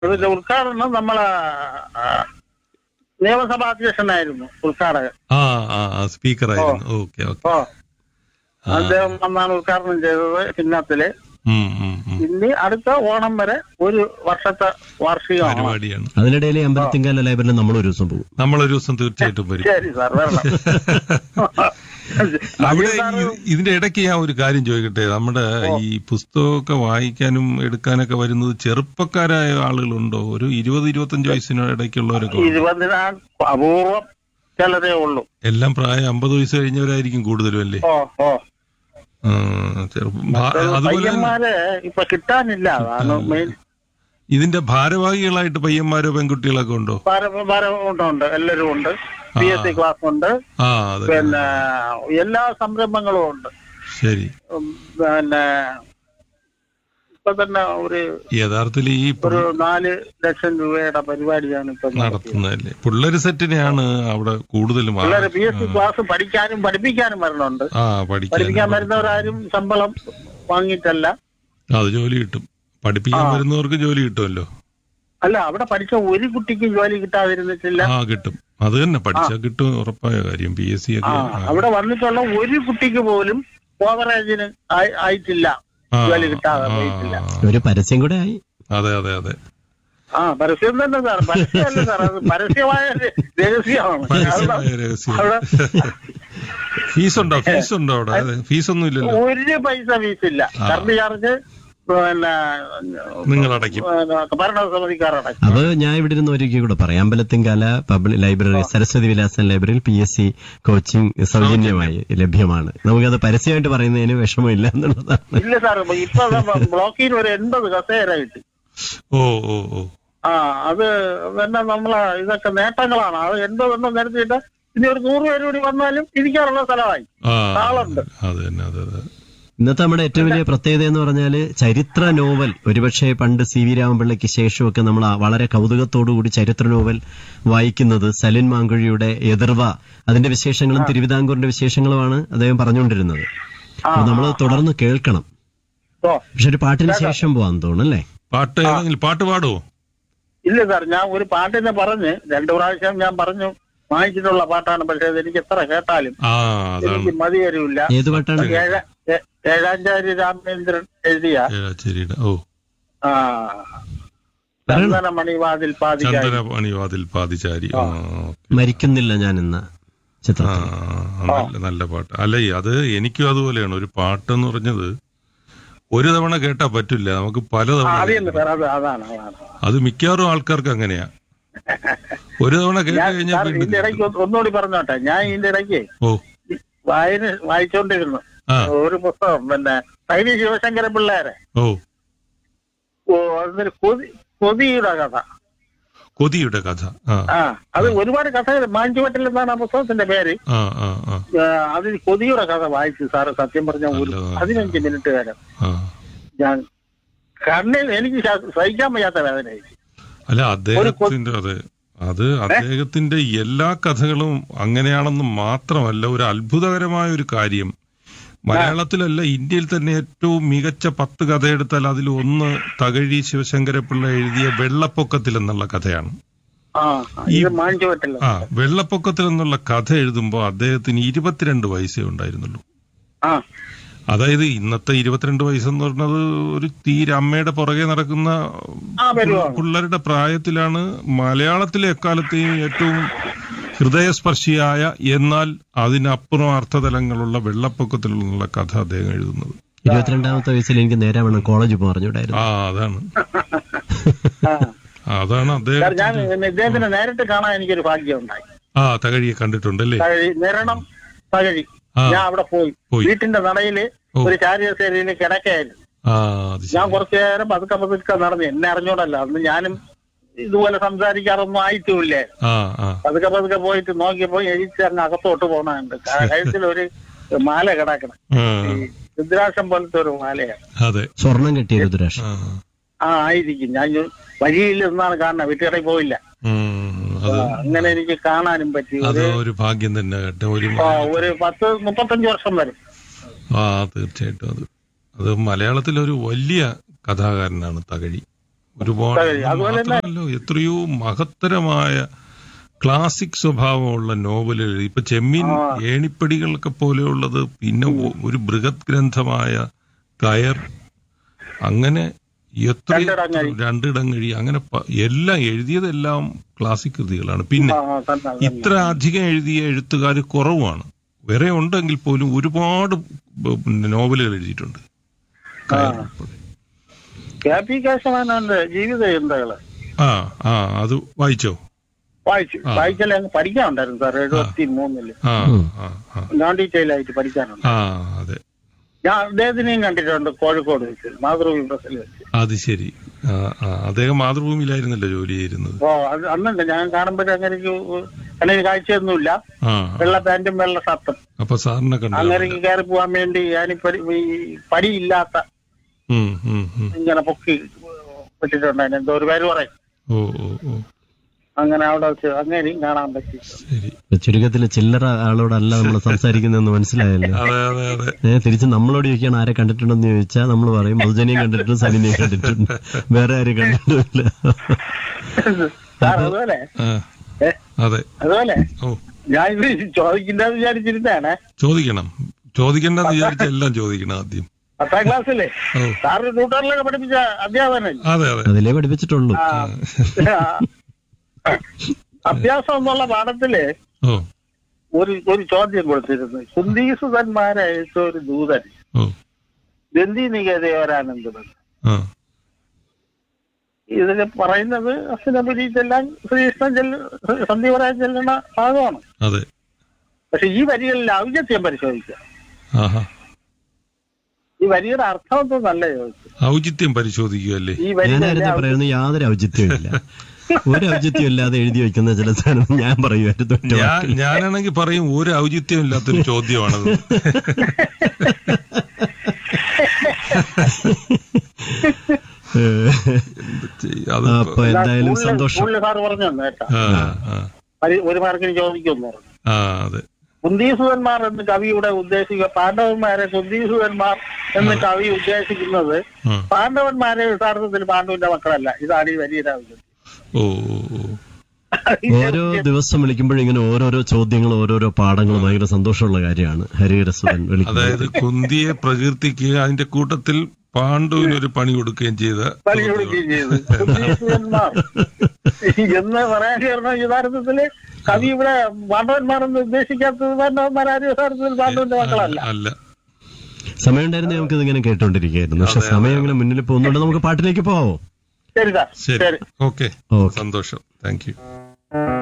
ഇതിന്റെ ഉദ്ഘാടനം നമ്മളെ ആ, നിയമസഭാ അധ്യക്ഷനായിരുന്നു ഉദ്ഘാടകൻ ആ ആ ആ സ്പീക്കറായിരുന്നു ഓക്കെ ഓക്കെ ഓ അദ്ദേഹം വന്നാണ് ഉദ്ഘാടനം ചെയ്തത് ചിഹ്നത്തില് ഉം, ഉം, ഉം. ഇനി അടുത്ത ഓണം വരെ ഒരു വർഷത്തെ വാർഷികമാണ് പരിപാടിയാണ് അതിനിടയിൽ അമ്പലത്തിങ്കാല ലൈബ്രറിയിൽ നമ്മൾ ഒരു ദിവസം പോകും നമ്മളൊരു ദിവസം തീർച്ചയായിട്ടും വരും ശരി സാർ വരണം അവിടെ മതി സാറ് ഈ- ഇതിന്റെ ഇടയ്ക്ക് ഞാൻ ഒരു കാര്യം ചോദിക്കട്ടെ നമ്മുടെ ഈ പുസ്തകമൊക്കെ വായിക്കാനും എടുക്കാനൊക്കെ വരുന്നത് ചെറുപ്പക്കാരായ ആളുകളുണ്ടോ ഒരു ഇരുപത് ഇരുപത്തഞ്ച് വയസ്സിന് ഇടയ്ക്കുള്ളവരൊക്കെ ഉണ്ടോ? ഇരുപതിനാ അപൂർവം ചിലരേ ഉള്ളൂ എല്ലാം പ്രായം അമ്പത് വയസ്സ് കഴിഞ്ഞവരായിരിക്കും കൂടുതലും അല്ലേ ഓ ഓ ആ, ചെറുപ്പം ഭാ- അതുപോലെ തന്നെ പയ്യന്മാരെ ഇപ്പൊ കിട്ടാനില്ല അതാണ് മെയിൻ ഇതിന്റെ ഭാരവാഹികളായിട്ട് പയ്യന്മാരോ പെൺകുട്ടികളൊക്കെ ഉണ്ടോ ഉണ്ട് എല്ലാരും ഉണ്ട് പി എസ് സി ക്ലാസ് ഉണ്ട് ആ അതെ പിന്നെ എല്ലാ സംരംഭങ്ങളും ഉണ്ട് ശരി ഉം, പിന്നെ ഇപ്പൊ തന്നെ ഒരു യഥാർത്ഥത്തിൽ ഈ ഒരു നാല് ലക്ഷം രൂപയുടെ പരിപാടിയാണ് ഇപ്പൊ നടത്തിയത്. നടത്തുന്നതല്ലേ പിള്ളേര് സെറ്റിനെയാണ് അവിടെ കൂടുതലും ആ- പിള്ളേര് പി എസ് സി ക്ലാസ് പഠിക്കാനും പഠിപ്പിക്കാനും വരണുണ്ട് ആ പഠിപ്പിക്കാൻ പഠിക്കാൻ വരുന്നവരാരും ശമ്പളം വാങ്ങിയിട്ടല്ല അത് ജോലി കിട്ടും പഠിപ്പിക്കാൻ വരുന്നവർക്ക് ജോലി കിട്ടുമല്ലോ അല്ല അവിടെ പഠിച്ച ഒരു കുട്ടിക്കും ജോലി കിട്ടാതിരുന്നിട്ടില്ല ആ കിട്ടും അത് തന്നെ പഠിച്ചാൽ കിട്ടും ഉറപ്പായ കാര്യം പി എസ് സി ആ ഒക്കെ ആ. അവിടെ വന്നിട്ടുള്ള ഒരു കുട്ടിക്ക് പോലും ഓവറേജിന് ആയി- ആയിട്ടില്ല ആ, ജോലി കിട്ടാതെ ആ, പോയിട്ടില്ല ഒരു പരസ്യം കൂടെ ആയി അതെ അതെ അതെ ആ പരസ്യം തന്നെ സാർ പരസ്യമല്ല സാർ അത് പരസ്യമായ ഒരു രഹസ്യമാണ് പരസ്യമായ രഹസ്യം അവിടെ ഫീസ് ഉണ്ടോ ഫീസ് ഉണ്ടോ അവിടെ അതെ ഫീസ് ഒന്നും ഇല്ലല്ലോ ഒരു പൈസ ഫീസില്ല കറണ്ട് ചാർജ് പിന്നെ നിങ്ങൾ അടയ്ക്കും പിന്നെ ഭരണസമിതിക്കാരടക്കം അത് ഞാൻ ഇവിടെ ഇരുന്ന് ഒരിക്കൽ കൂടെ പറയാം അമ്പലത്തിങ്കാല പബ്ലിക് ലൈബ്രറി സരസ്വതി വിലാസൻ ലൈബ്രറിയിൽ പി എസ് സി കോച്ചിങ് സൗജന്യമായി ലഭ്യമാണ് നമുക്കത് പരസ്യമായിട്ട് പറയുന്നതിന് വിഷമമില്ല എന്നുള്ളതാണ് ഇല്ല സാർ ഇപ്പൊ ബ്ലോക്കിൽ ഒരു എൺപത് കസേര കിട്ടി ഓ ഓ ഓ ആ അത് തന്നെ നമ്മളെ ഇതൊക്കെ നേട്ടങ്ങളാണ് അത് എൺപതെണ്ണം നിരത്തിയിട്ട് ഇനി ഒരു നൂറ് പേര് കൂടി വന്നാലും ഇരിക്കാനുള്ള സ്ഥലമായി ആ ആളുണ്ട്. അത് തന്നെ അതെ അതെ ഇന്നത്തെ നമ്മുടെ ഏറ്റവും വലിയ പ്രത്യേകത എന്ന് പറഞ്ഞാൽ ചരിത്ര നോവൽ ഒരുപക്ഷെ പണ്ട് സി വി രാമപിള്ളയ്ക്ക് ശേഷമൊക്കെ നമ്മൾ ആ വളരെ കൗതുകത്തോടുകൂടി ചരിത്ര നോവൽ വായിക്കുന്നത് സലിൻ മാങ്കുഴിയുടെ എതിർവ അതിന്റെ വിശേഷങ്ങളും തിരുവിതാംകൂറിന്റെ വിശേഷങ്ങളുമാണ് അദ്ദേഹം പറഞ്ഞുകൊണ്ടിരുന്നത് അപ്പൊ നമ്മൾ തുടർന്ന് കേൾക്കണം ഓ പക്ഷെ ഒരു പാട്ടിന് ശേഷം പോവാൻ തോന്നുന്നല്ലേ പാട്ട് ഏതെങ്കിലും പാട്ട് പാടുവോ ഇല്ല സാർ ഞാൻ ഒരു പാട്ടിനെ പറഞ്ഞ് രണ്ടു പ്രാവശ്യം ഞാൻ പറഞ്ഞു വാങ്ങിച്ചിട്ടുള്ള പാട്ടാണ് പക്ഷേ അത് എനിക്ക് എത്ര കേട്ടാലും ആ അതാണ് എനിക്ക് മതി വരില്ല ഏത് പാട്ടാണ് ഏഴ- ഏ- ഏഴാഞ്ചാരി രാമേന്ദ്രൻ എഴുതിയ ഏഴാച്ചേരിയുടെ ഓ ആ പറയണം. ചന്ദന മണിവാതിൽ പാതിക്കായി ചന്ദന പണിവാതിൽ പാതിചാരി ആ ഓക്കേ. മരിക്കുന്നില്ല ഞാൻ എന്ന ആ, ചിത്രത്തിൽ നല്ല നല്ല പാട്ട് അല്ല ഈ അത് എനിക്കും അതുപോലെയാണ് ഒരു പാട്ട് എന്ന് പറഞ്ഞത് ഒരു തവണ കേട്ടാ പറ്റില്ല നമുക്ക് പല ആ, തവണ അത് തന്നെ കേൾക്കണം. സാർ അത് അതാണ് അതാണ് അത് മിക്കവാറും ആൾക്കാർക്ക് അങ്ങനെയാ ഒരു തവണ കേട്ട് ഞാൻ കഴിഞ്ഞാൽ സാർ വീണ്ടും ഇതിന്റെ ഇടയ്ക്ക് കേൾക്കും. ഒന്ന് ഒന്നുകൂടി പറഞ്ഞോട്ടെ ഞാൻ ഇതിന്റെ ഇടയ്ക്ക് ഓ വായന വായിച്ചോണ്ടിരുന്നു ആ ഒരു പുസ്തകം പിന്നെ സൈനി ശിവശങ്കര പിള്ളേരെ ഓ ഓ അതൊരു കൊതി കൊതിയുടെ കഥ കൊതിയുടെ കഥ ആ ആ അത് ഒരുപാട് കഥ മാഞ്ചുവട്ടിൽ എന്നാണ് ആ പുസ്തകത്തിന്റെ പേര് ആ ആ ആ ആ, അതിൽ കൊതിയുടെ കഥ വായിച്ചു സാറ് സത്യം പറഞ്ഞ ഒരു നല്ലതാണ്. പതിനഞ്ച് മിനിറ്റ് നേരം ആ ഞാൻ കണ്ണിൽ എനിക്ക് ശ- സഹിക്കാൻ വയ്യാത്ത വേദനയായി അല്ല അദ്ദേഹത്തിന്റെ അതെ അത് അദ്ദേഹത്തിന്റെ എല്ലാ കഥകളും അങ്ങനെയാണെന്ന് മാത്രമല്ല ഒരു അത്ഭുതകരമായ ഒരു കാര്യം മലയാളത്തിലല്ല ഇന്ത്യയിൽ തന്നെ ഏറ്റവും മികച്ച പത്ത് കഥ എടുത്താൽ അതിൽ ഒന്ന് തകഴി ശിവശങ്കരപിള്ള എഴുതിയ വെള്ളപ്പൊക്കത്തിൽ എന്നുള്ള കഥയാണ് ആ ഇത് മാഞ്ചുവട്ടില്ല ആ വെള്ളപ്പൊക്കത്തിൽ എന്നുള്ള കഥ എഴുതുമ്പോൾ അദ്ദേഹത്തിന് ഇരുപത്തിരണ്ട് വയസ്സേ ഉണ്ടായിരുന്നുള്ളൂ ആ അതായത് ഇന്നത്തെ ഇരുപത്തിരണ്ട് വയസ്സെന്ന് പറഞ്ഞത് ഒരു തീരെ അമ്മയുടെ പുറകെ നടക്കുന്ന ആ വരുവാണ് പിള്ളേരുടെ പ്രായത്തിലാണ് മലയാളത്തിലെ എക്കാലത്തെയും ഏറ്റവും ഹൃദയസ്പർശിയായ എന്നാൽ അതിനപ്പുറം അർത്ഥതലങ്ങളുള്ള വെള്ളപ്പൊക്കത്തിലുള്ള കഥ അദ്ദേഹം എഴുതുന്നത് ഇരുപത്തിരണ്ടാമത്തെ വയസ്സിൽ എനിക്ക് നേരെ വേണം കോളേജ് പറഞ്ഞുവിടായിരുന്നു ആ അതാണ് ആ ആ, അതാണ് സാർ അദ്ദേഹം ഞാൻ പിന്നെ ഇദ്ദേഹത്തിനെ നേരിട്ട് കാണാൻ എനിക്കൊരു ഭാഗ്യം ഉണ്ടായി ആ തകഴിയെ കണ്ടിട്ടുണ്ടല്ലേ തകഴി നിരണം തകഴി ആ. ഞാൻ അവിടെ പോയി പോയി. വീട്ടിന്റെ നടയില് ഓ. ഒരു ചാരിയസേരിയിൽ കിടക്കായിരുന്നു ആ അത് ഞാൻ ശരി കുറച്ചു നേരം പതുക്കെ പതുക്കെ നടന്നു എന്നെ അറിഞ്ഞോടല്ല അന്ന് ഞാനും ഇതുപോലെ സംസാരിക്കാറൊന്നും ആയിട്ടുമില്ല ആ ആ പതുക്കെ പതുക്കെ പോയിട്ട് നോക്കിയപ്പോ എഴുതി അങ്ങ് അകത്തോട്ട് പോണുണ്ട് കഴുത്തിൽ ഒരു മാല കിടക്കണം ആ, ഈ രുദ്രാക്ഷം പോലത്തെ ഒരു മാലയാണ് അതെ സ്വർണം കിട്ടിയ രുദ്രാക്ഷ ആ ആ ആയിരിക്കും ഞാൻ ഇനി വഴിയിൽ നിന്നാണ് കാണുന്നത് വീട്ടുകടയിൽ പോയില്ല ഉം, അത് ആ, അങ്ങനെ എനിക്ക് കാണാനും പറ്റി അത് ഒരു ഒരു ഭാഗ്യം തന്നെ കേട്ടോ ഒരു ആ, ഒരു പത്ത് മുപ്പത്തഞ്ച് വർഷം വരും ആ തീർച്ചയായിട്ടും അത് അത് മലയാളത്തിലെ ഒരു വലിയ കഥാകാരനാണ് തകഴി ഒരുപാട് അതെ, അതുപോലെ തന്നെ- മാത്രമല്ല എത്രയോ മഹത്തരമായ ക്ലാസിക് സ്വഭാവമുള്ള നോവലുകൾ ഇപ്പൊ ചെമ്മീൻ ആ. ഏണിപ്പടികളൊക്കെ പോലെയുള്ളത് പിന്നെ ഒ- ഒരു ബൃഹത് ഗ്രന്ഥമായ കയർ അങ്ങനെ എത്ര രണ്ടിടങ്ങഴി. രണ്ടിടങ്ങഴി അങ്ങനെ പ- എല്ലാം എഴുതിയതെല്ലാം ക്ലാസിക് കൃതികളാണ് പിന്നെ ആ, തന്നെ, തന്നെ. ഇത്ര അധികം എഴുതിയ എഴുത്തുകാർ കുറവാണ് വേറെ ഉണ്ടെങ്കിൽ പോലും ഒരുപാട് ബ- നോവലുകൾ എഴുതിയിട്ടുണ്ട് കയർ ഉൾപ്പെടെ. കെ പി കേശവനന്റെ ജീവിത ചിന്തകള് ആ ആ അത് വായിച്ചോ വായിച്ചു ആ. വായിച്ചാലേ അങ്ങ് പഠിക്കാനുണ്ടായിരുന്നു സാർ എഴുപത്തി മൂന്നില് ആ ഉം. ആ ആ നോൺ ഡീറ്റെയിൽ ആയിട്ട് പഠിക്കാനുണ്ട് ആ അതെ ഞാൻ അദ്ദേഹത്തിനെയും കണ്ടിട്ടുണ്ട് കോഴിക്കോട് വെച്ച് മാതൃഭൂമി പ്രസിൽ വെച്ച് അത് ശരി ആ ആ അദ്ദേഹം മാതൃഭൂമിയിലായിരുന്നല്ലോ ജോലി ചെയ്യുന്നത് ഓ അത് അന്നുണ്ട് ഞാൻ കാണുമ്പോഴേ അങ്ങനെ അങ്ങനെ കാഴ്ചയൊന്നുമില്ല ആ വെള്ള പാന്റും വെള്ള ഷർട്ടും അപ്പൊ സാറിനെ കണ്ടു അങ്ങനെ കയറി പോകാൻ വേണ്ടി ഞാനിപ്പോ ഈ പടിയില്ലാത്ത ഉം, ഉം, ഉം. ഇങ്ങനെ പൊക്കി വെച്ചിട്ടുണ്ട് അതിന് എന്തോ ഒരു പേര് പറയും ഓ ഓ ഓ അങ്ങനെ അവിടെ വെച്ച് അങ്ങനെയും കാണാൻ പറ്റി ശരി ചുരുക്കത്തിൽ ചില്ലറ ആളോടല്ല നമ്മൾ സംസാരിക്കുന്നതെന്ന് മനസ്സിലായല്ലോ അതെ അതെ അതെ ഏ, തിരിച്ച് നമ്മളോട് ചോദിക്കാൻ ആരെ കണ്ടിട്ടുണ്ടെന്ന് ചോദിച്ചാൽ നമ്മൾ പറയും മധുജനെയും കണ്ടിട്ടുണ്ട് സലിനെയും കണ്ടിട്ടുണ്ട് വേറെ ആരും കണ്ടിട്ടില്ല സാർ അതുപോലെ ആ ഏ, അതെ അതുപോലെ ഓ ഞാൻ ഇത് ചോദിക്കുന്നത് വിചാരിച്ചിരുന്നതാണ് ചോദിക്കണം ചോദിക്കേണ്ടെന്ന് വിചാരിച്ച എല്ലാം ചോദിക്കണം ആദ്യം പത്താം ക്ലാസ്സിലെ ഓ സാറ് ട്യൂട്ടറിലൊക്കെ പഠിപ്പിച്ച അധ്യാപനല്ലേ അതെ അതെ അതിലേ പഠിപ്പിച്ചിട്ടുള്ളൂ ആ, അഭ്യാസം എന്നുള്ള പാഠത്തില് ഓ ഒരു ഒരു ചോദ്യം കൊടുത്തിരുന്നു കുന്ദീസുതന്മാരയച്ച ഒരു ദൂതൻ ഓ ഗന്ധി നികേതയോരാനന്ദൻ ആ ഇതിന് പറയുന്നത് അസിനപുരി ചെല്ലാൻ ശ്രീകൃഷ്ണൻ ചെല്ല സന്ധ്യവരാൻ ചെല്ലുന്ന ഭാഗമാണ് അതെ പക്ഷെ ഈ വരികളിൽ ഔചിത്യം പരിശോധിക്കുക ആഹാ ഈ വരിയുടെ അർത്ഥം ഒന്നും നല്ല ചോദിച്ചു ഔചിത്യം പരിശോധിക്കുകയല്ലേ ഈ ഞാൻ വരികളിലെ നേരത്തെ പറയുന്ന യാതൊരു ഔചിത്യവും ഇല്ല ഒരു ഔചിത്യം ഇല്ലാതെ എഴുതി വെക്കുന്ന ചില സാധനം ഞാൻ പറയുമായിരുന്നു ഒറ്റ ഞാൻ വാക്കിൽ. ഞാനാണെങ്കിൽ പറയും ഒരു ഔചിത്യം ഇല്ലാത്തൊരു ചോദ്യമാണത് ഏ, എന്ത് ചെയ്യും? അത് അപ്പൊ എന്തായാലും സ്കൂളില് സന്തോഷം സ്കൂളില് സാറ് പറഞ്ഞു തന്നെ കേട്ടോ ആ ആ പരി- ഒരു മാർക്കിന് ചോദിക്കുമെന്ന് പറഞ്ഞു ആ അതെ കുന്ദീസുവന്മാർ എന്ന് കവിയുടെ ഉദ്ദേശിക്കുക പാണ്ഡവന്മാരെ കുന്ദീസുവന്മാർ എന്ന് കവി ഉദ്ദേശിക്കുന്നത് ആ. പാണ്ഡവന്മാരെ യഥാർത്ഥത്തിൽ പാണ്ഡുവിന്റെ മക്കളല്ല ഇതാണ് ഈ വലിയ ഓ ഓ ഓ ഓരോ ദിവസം വിളിക്കുമ്പോഴും ഇങ്ങനെ ഓരോരോ ചോദ്യങ്ങളും ഓരോരോ പാഠങ്ങളും ഭയങ്കര സന്തോഷമുള്ള കാര്യമാണ് ഹരിഹരസുരൻ വിളിക്കുന്നത് അതായത് കുന്തിയെ പ്രകീർത്തിക്കുക അതിന്റെ കൂട്ടത്തിൽ പാണ്ഡുവിനൊരു പണി കൊടുക്കുകയും ചെയ്ത പണി കൊടുക്കുകയും ചെയ്തു കുന്ദീസുവന്മാർ എന്ന് പറയാൻ കാരണം യഥാർത്ഥത്തില് കവി ഇവിടെ പാണ്ഡവന്മാർ എന്ന് ഉദ്ദേശിക്കാത്തത് പാണ്ഡവന്മാരും യഥാർത്ഥത്തിൽ പാണ്ഡവന്റെ മക്കളല്ല അല്ല സമയം ഉണ്ടായിരുന്നെ നമുക്ക് ഇതിങ്ങനെ കേട്ടോണ്ടിരിക്കുകയായിരുന്നു പക്ഷെ സമയം ഇങ്ങനെ മുന്നിൽ പോകുന്നുണ്ട് നമുക്ക് പാട്ടിലേക്ക് പോവാമോ ശരി സാർ ശരി ശരി ഓക്കെ ഓക്കെ സന്തോഷം താങ്ക് യു